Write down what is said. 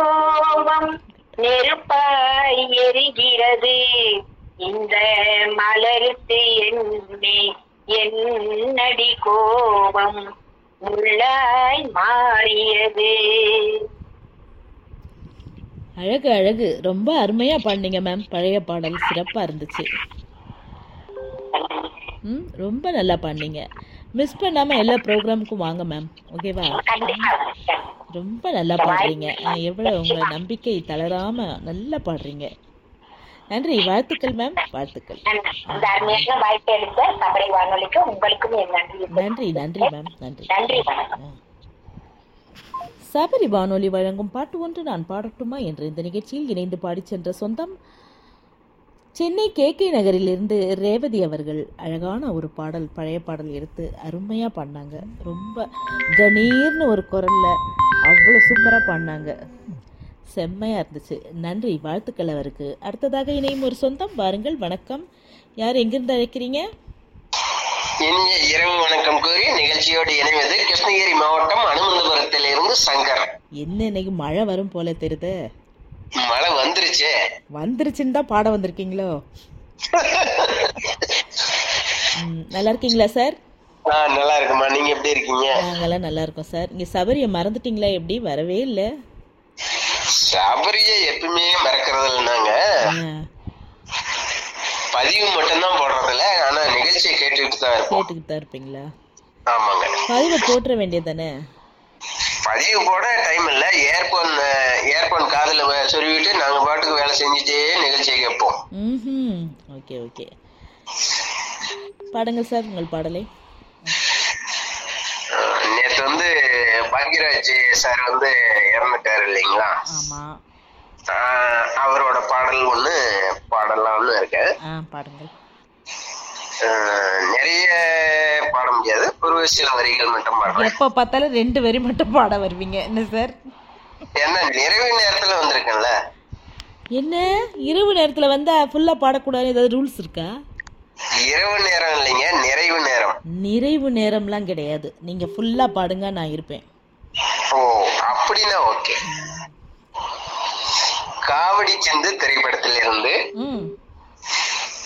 கோபம் நெருப்பாய் எரிகிறது இந்த மலருக்கு என்னே என்னடி கோபம் முள்ளாய் மாறியது அழகு அழகு ரொம்ப அருமையா பாடினீங்க மேம் பழைய பாடல் சிறப்பா இருந்துச்சு ம் ரொம்ப நல்லா பாடினீங்க மிஸ் பண்ணாம எல்லா ப்ரோக்ராமுக்கும் வாங்க மேம் ஓகேவா கண்டிப்பா ரொம்ப நல்லா பாடுறீங்க அஹ் எவ்வளவு உங்க நம்பிக்கை தளராம நல்லா பாடுறீங்க நன்றி வாழ்த்துக்கள் மேம் வாழ்த்துக்கள் இந்த அருமையான வாய்ப்பை எடுத்த சபரி வானொலிக்கு உங்களுக்கும் என் நன்றி நன்றி நன்றி மேம் நன்றி நன்றி வணக்கம் ஆ. சபரி வானொலி வழங்கும் பாட்டு ஒன்று நான் பாடட்டுமா என்ற இந்த நிகழ்ச்சியில் இணைந்து பாடிச் சென்ற சொந்தம் சென்னை கே கே நகரிலிருந்து ரேவதி அவர்கள் அழகான ஒரு பாடல் பழைய பாடல் எடுத்து அருமையாக பாடினாங்க ரொம்ப கணீர்னு ஒரு குரல்ல அவ்வளோ சூப்பராக பாடினாங்க செம்மையாக இருந்துச்சு நன்றி வாழ்த்துக்கள் அவருக்கு அடுத்ததாக இணையும் ஒரு சொந்தம் வாருங்கள் வணக்கம் யார் எங்கிருந்து அழைக்கிறீங்க இனிய இரவு வணக்கம் கூறி நிகழ்ச்சியோடு இணைவது கிருஷ்ணகிரி மாவட்டம் அனுமந்தபுரத்தில் இருந்து சங்கர் என்ன இன்னைக்கு மழை வரும் போல தெரியுது மழை வந்துருச்சு வந்துருச்சுன்னு தான் பாட வந்திருக்கீங்களோ ம், நல்லா இருக்கீங்களா சார் ஆ நல்லா இருக்குமா நீங்க எப்படி இருக்கீங்க நாங்கெல்லாம் நல்லா இருக்கோம் சார் இங்கே சபரியை மறந்துட்டீங்களா எப்படி வரவே இல்லை சபரிய எப்பவுமே மறக்கிறது இல்லைனாங்க பதிவு மட்டும்தான் போடுறதில்ல ஆனா நிகழ்ச்சியை கேட்டுட்டு தான் இருப்போம் கேட்டுக்கிட்டு தான் இருப்பீங்களா ஆமாங்க பதிவை போட்டுற வேண்டியது தானே பதிவு போட டைம் இல்ல ஏர்போன் ஏர்போன் காதுல வ- சொருவிட்டு நாங்க பாட்டுக்கு வேலை செஞ்சுட்டே நிகழ்ச்சியை கேட்போம் ம் ஓகே ஓகே பாடுங்கள் சார் உங்கள் பாடலை அஹ் நேத்து வந்து பாக்யராஜ் சார் வந்து இறந்துட்டாரு இல்லைங்களா ஆமாம் ஆஹ் அவரோட பாடல் ஒண்ணு பாடலாம் ஒண்ணு இருக்கு ஆ பாடுங்கள் ஆஹ் நிறைய பாட முடியாது ஒரு சில வரிகள் மட்டும் பாடுறேன் எப்போ பார்த்தாலும் ரெண்டு வரி மட்டும் பாட வருவீங்க என்ன சார் ஏன்னா நிறைவு நேரத்துல வந்திருக்கேன்ல என்ன இரவு நேரத்தில் வந்தால் ஃபுல்லாக பாடக்கூடாது ஏதாவது ரூல்ஸ் இருக்கா இரவு நேரம் இல்லைங்க நிறைவு நேரம் நிறைவு நேரம்லாம் கிடையாது நீங்கள் ஃபுல்லாக பாடுங்க நான் இருப்பேன் ஓ அப்படின்னா ஓகே காவடி செந்து திரைப்படத்திலிருந்து ம்